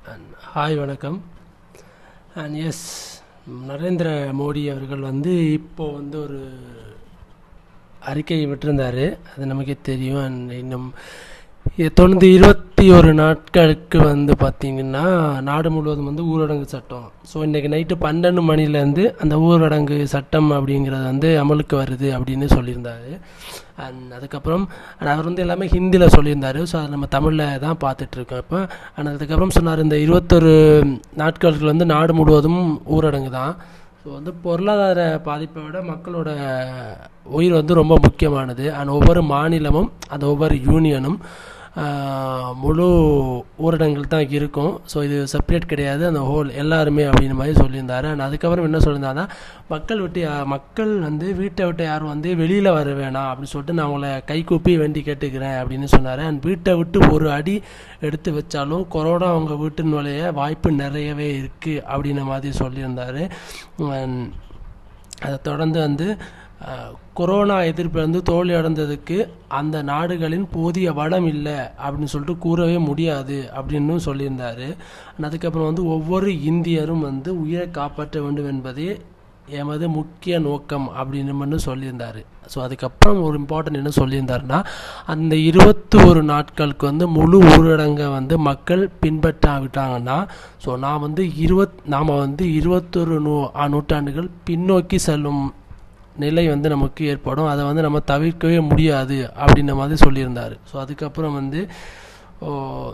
hi வணக்கம் and S Narendra Modi அவர்கள் வந்து இப்போ வந்து ஒரு அறிக்கை விட்டிருந்தார் அது நமக்கே தெரியும் அண்ட் இன்னும் இ- தொடர்ந்து இருபத்தி ஒரு நாட்களுக்கு வந்து பார்த்திங்கன்னா நாடு முழுவதும் வந்து ஊரடங்கு சட்டம் ஸோ இன்றைக்கி நைட்டு பன்னெண்டு மணிலேருந்து அந்த ஊரடங்கு சட்டம் அப்படிங்கிறது வந்து அமலுக்கு வருது அப்படின்னு சொல்லியிருந்தாரு அண்ட் அதுக்கப்புறம் and அவர் வந்து எல்லாமே ஹிந்தியில் சொல்லியிருந்தாரு ஸோ அதை நம்ம தமிழில் தான் பார்த்துட்ருக்கோம் இப்போ அண்ட் அதுக்கப்புறம் சொன்னார் இந்த இருபத்தொரு நாட்களுக்கு வந்து நாடு முழுவதும் ஊரடங்கு தான் ஸோ வந்து பொருளாதார பாதிப்பை விட மக்களோட உயிர் வந்து ரொம்ப முக்கியமானது அண்ட் ஒவ்வொரு மாநிலமும் அந்த ஒவ்வொரு யூனியனும் ஆஹ், முழு ஊரடங்கில் தான் இருக்கும் ஸோ இது செப்பரேட் கிடையாது அந்த ஹோல் எல்லாருமே அப்படின்ற மாதிரி சொல்லியிருந்தாரு அண்ட் அதுக்கப்புறம் என்ன சொல்லியிருந்தாருன்னா மக்கள் விட்டு யா- மக்கள் வந்து வீட்டை விட்டு யாரும் வந்து வெளியில் வர வேணாம் அப்படின்னு சொல்லிட்டு நான் உங்களை கைகூப்பி வேண்டி கேட்டுக்கிறேன் அப்படின்னு சொன்னார் அண்ட் வீட்டை விட்டு ஒரு அடி எடுத்து வச்சாலும் கொரோனா அவங்க வீட்டு நுழைய வாய்ப்பு நிறையவே இருக்குது அப்படின்ற மாதிரி சொல்லியிருந்தாரு And அதை தொடர்ந்து வந்து அஹ், கொரோனா எதிர்ப்பு வந்து தோல்வி அடைந்ததுக்கு அந்த நாடுகளின் போதிய வளம் இல்லை அப்படின்னு சொல்லிட்டு கூறவே முடியாது அப்படின்னு சொல்லியிருந்தாரு And அதுக்கப்புறம் வந்து ஒவ்வொரு இந்தியரும் வந்து உயிரை காப்பாற்ற வேண்டும் என்பதே எமது முக்கிய நோக்கம் அப்படின்னு மட்டும் சொல்லியிருந்தாரு ஸோ அதுக்கப்புறம் ஒரு இம்பார்ட்டன்ட் என்ன சொல்லியிருந்தாருன்னா அந்த இருபத்தி ஒரு நாட்களுக்கு வந்து முழு ஊரடங்கை வந்து மக்கள் பின்பற்றாவிட்டாங்கன்னா ஸோ நான் வந்து இருபத் நாம் வந்து இருபத்தொரு நூ ஆ, நூற்றாண்டுகள் பின்னோக்கி செல்லும் நிலை வந்து நமக்கு ஏற்படும் அதை வந்து நம்ம தவிர்க்கவே முடியாது அப்படின்ற மாதிரி சொல்லியிருந்தார் ஸோ அதுக்கப்புறம் வந்து ஓ,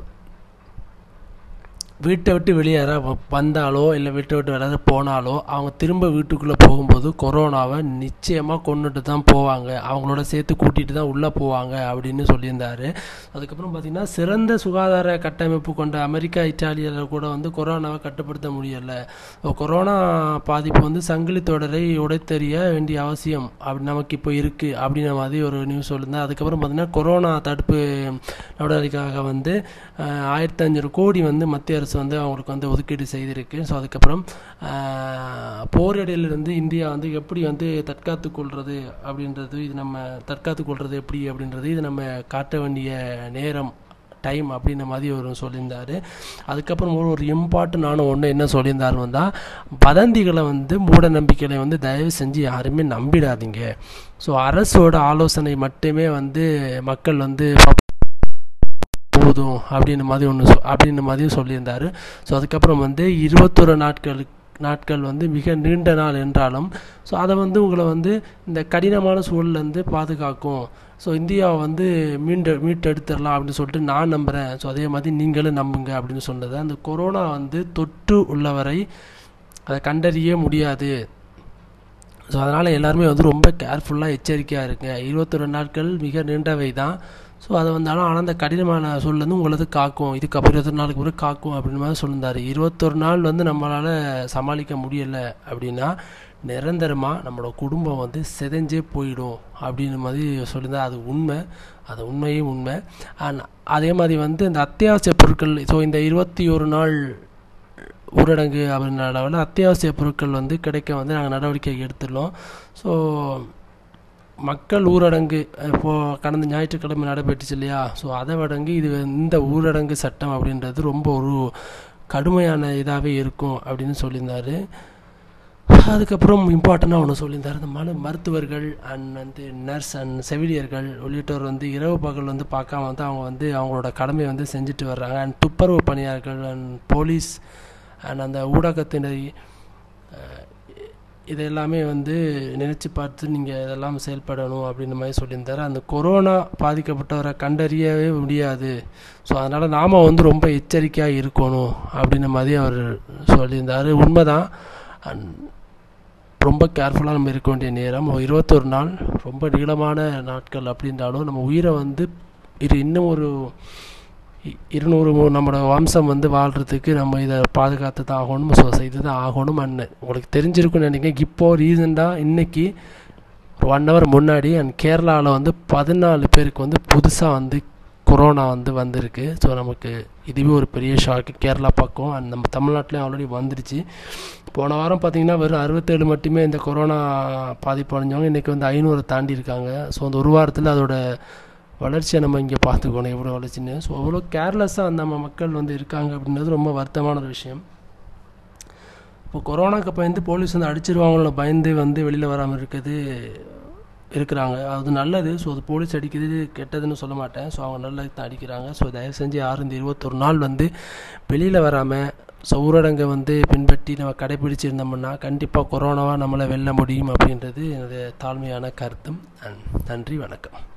வீட்டை விட்டு வெளியே யாராவது வ- வந்தாலோ இல்லை வீட்டை விட்டு யாராவது போனாலோ அவங்க திரும்ப வீட்டுக்குள்ளே போகும்போது கொரோனாவை நிச்சயமாக கொண்டுட்டு தான் போவாங்க அவங்களோட சேர்த்து கூட்டிகிட்டு தான் உள்ளே போவாங்க அப்படின்னு சொல்லியிருந்தாரு அதுக்கப்புறம் பார்த்திங்கன்னா சிறந்த சுகாதார கட்டமைப்பு கொண்ட அமெரிக்கா இத்தாலியில் கூட வந்து கொரோனாவை கட்டுப்படுத்த முடியலை கொரோனா பாதிப்பு வந்து சங்கிலி தொடரை உடைத்தெறிய வேண்டிய அவசியம் அப்படி நமக்கு இப்போ இருக்குது அப்படின்ற மாதிரி ஒரு நியூஸ் சொல்லியிருந்தேன் அதுக்கப்புறம் பார்த்திங்கன்னா கொரோனா தடுப்பு நடவடிக்கைக்காக வந்து அஹ், ஆயிரத்தி ஐநூறு கோடி வந்து மத்திய அரசு வந்து அவங்களுக்கு வந்து ஒதுக்கீடு செய்திருக்கு ஸோ அதுக்கப்புறம் அஹ், போரிடையிலிருந்து இந்தியா வந்து எப்படி வந்து தற்காத்து கொள்வது அப்படின்றது இது நம்ம தற்காத்து கொள்வது எப்படி அப்படின்றது இது நம்ம காட்ட வேண்டிய நேரம் டைம் அப்படின்ற மாதிரி ஒரு சொல்லியிருந்தாரு அதுக்கப்புறம் ஒரு ஒரு இம்பார்ட்டண்டான ஒன்று என்ன சொல்லியிருந்தாருன்னு தான் வதந்திகளை வந்து மூட நம்பிக்கைகளை வந்து தயவு செஞ்சு யாருமே நம்பிடாதீங்க ஸோ அரசோட ஆலோசனை மட்டுமே வந்து மக்கள் வந்து போதும் அப்படின்ற மாதிரி ஒன்று சொ அப்படின்ற மாதிரியும் சொல்லியிருந்தாரு ஸோ அதுக்கப்புறம் வந்து இருபத்தொரு நாட்களுக்கு நாட்கள் வந்து மிக நீண்ட நாள் என்றாலும் ஸோ அதை வந்து உங்களை வந்து இந்த கடினமான சூழல்லேருந்து பாதுகாக்கும் ஸோ இந்தியாவை வந்து மீண்டு மீட்டெடுத்துடலாம் அப்படின்னு சொல்லிட்டு நான் நம்புகிறேன் ஸோ அதே மாதிரி நீங்களும் நம்புங்க அப்படின்னு சொன்னது அந்த கொரோனா வந்து தொற்று உள்ளவரை அதை கண்டறிய முடியாது ஸோ அதனால் எல்லாருமே வந்து ரொம்ப கேர்ஃபுல்லாக எச்சரிக்கையாக இருங்க இருபத்தொரு நாட்கள் மிக நீண்டவை தான் ஸோ அது வந்தாலும் ஆனால் அந்த கடினமான சூழ்லேருந்து உங்களது காக்கும் இதுக்கப்புறம் இருபத்தொரு நாளுக்கு பிறகு காக்கும் அப்படின்னு மாதிரி சொல்லியிருந்தாரு இருபத்தொரு நாள் வந்து நம்மளால் சமாளிக்க முடியலை அப்படின்னா நிரந்தரமாக நம்மளோட குடும்பம் வந்து செதஞ்சே போயிடும் அப்படின்னு மாதிரி சொல்லியிருந்தா அது உண்மை அது உண்மையும் உண்மை அண்ட் அதே மாதிரி வந்து இந்த அத்தியாவசிய பொருட்கள் ஸோ இந்த இருபத்தி ஒரு நாள் ஊரடங்கு அப்படின்ற அளவில் அத்தியாவசிய பொருட்கள் வந்து கிடைக்க வந்து நாங்கள் நடவடிக்கை எடுத்துள்ளோம் ஸோ மக்கள் ஊரடங்கு இப்போது கடந்த ஞாயிற்றுக்கிழமை நடைபெற்றுச்சு இல்லையா ஸோ அதை விடங்கு இது இந்த ஊரடங்கு சட்டம் அப்படின்றது ரொம்ப ஒரு கடுமையான இதாகவே இருக்கும் அப்படின்னு சொல்லியிருந்தாரு அதுக்கப்புறம் இம்பார்ட்டண்ட்டாக ஒன்று சொல்லியிருந்தார் இந்த மனு மருத்துவர்கள் அண்ட் வந்து நர்ஸ் அண்ட் செவிலியர்கள் உள்ளிட்டோர் வந்து இரவு பகல் வந்து பார்க்காம வந்து அவங்க வந்து அவங்களோட கடமையை வந்து செஞ்சுட்டு வர்றாங்க அண்ட் துப்புரவு பணியாளர்கள் அண்ட் போலீஸ் அண்ட் அந்த ஊடகத்தினரை அஹ், இது எல்லாமே வந்து நினச்சி பார்த்து நீங்கள் இதெல்லாம் செயல்படணும் அப்படின்ற மாதிரி சொல்லியிருந்தார் அந்த கொரோனா பாதிக்கப்பட்டவரை கண்டறியவே முடியாது ஸோ அதனால் நாம் வந்து ரொம்ப எச்சரிக்கையாக இருக்கணும் அப்படின்ற மாதிரி அவர் சொல்லியிருந்தார் உண்மைதான் அண்ட் ரொம்ப கேர்ஃபுல்லாக நம்ம இருக்க வேண்டிய நேரம் ஒரு இருபத்தொரு நாள் ரொம்ப நீளமான நாட்கள் அப்படின்றாலும் நம்ம உயிரை வந்து இது இன்னும் ஒரு இ- இருநூறு மு- நம்மளோட வம்சம் வந்து வாழ்கிறதுக்கு நம்ம இதை பாதுகாத்து தான் ஆகணும் ஸோ செய்து தான் ஆகணும் அண்ட் உங்களுக்கு தெரிஞ்சிருக்கும்னு நினைக்கிறேன் இப்போது ரீசெண்டாக இன்னைக்கு ஒரு ஒன் ஹவர் முன்னாடி அண்ட் கேரளாவில் வந்து பதினாலு பேருக்கு வந்து புதுசாக வந்து கொரோனா வந்து வந்திருக்கு ஸோ நமக்கு இதுவே ஒரு பெரிய ஷாக்கு கேரளா பக்கம் அண்ட் நம்ம தமிழ்நாட்டிலையும் ஆல்ரெடி வந்துருச்சு போன வாரம் பார்த்தீங்கன்னா வெறும் அறுபத்தேழு மட்டுமே இந்த கொரோனா பாதிப்பு அடைஞ்சவங்க இன்றைக்கி வந்து ஐநூறு தாண்டி இருக்காங்க ஸோ அந்த ஒரு வாரத்தில் அதோட வளர்ச்சியை நம்ம இங்கே பார்த்துக்கணும் எவ்வளோ வளர்ச்சின்னு ஸோ அவ்வளோ கேர்லெஸ்ஸாக நம்ம மக்கள் வந்து இருக்காங்க அப்படின்றது ரொம்ப வருத்தமான ஒரு விஷயம் இப்போ கொரோனாக்கு பயந்து போலீஸ் வந்து அடிச்சிருவாங்களோ பயந்து வந்து வெளியில் வராமல் இருக்குது இருக்கிறாங்க அது நல்லது ஸோ அது போலீஸ் அடிக்கிறது கெட்டதுன்னு சொல்ல மாட்டேன் ஸோ அவங்க நல்லது தான் அடிக்கிறாங்க ஸோ தயவு செஞ்சு யாரும் இந்த இருபத்தொரு நாள் வந்து வெளியில் வராமல் ஸோ ஊரடங்கை வந்து பின்பற்றி நம்ம கடைபிடிச்சிருந்தோம்னா கண்டிப்பாக கொரோனாவாக நம்மளை வெல்ல முடியும் அப்படின்றது எனது தாழ்மையான கருத்தும் நன்றி வணக்கம்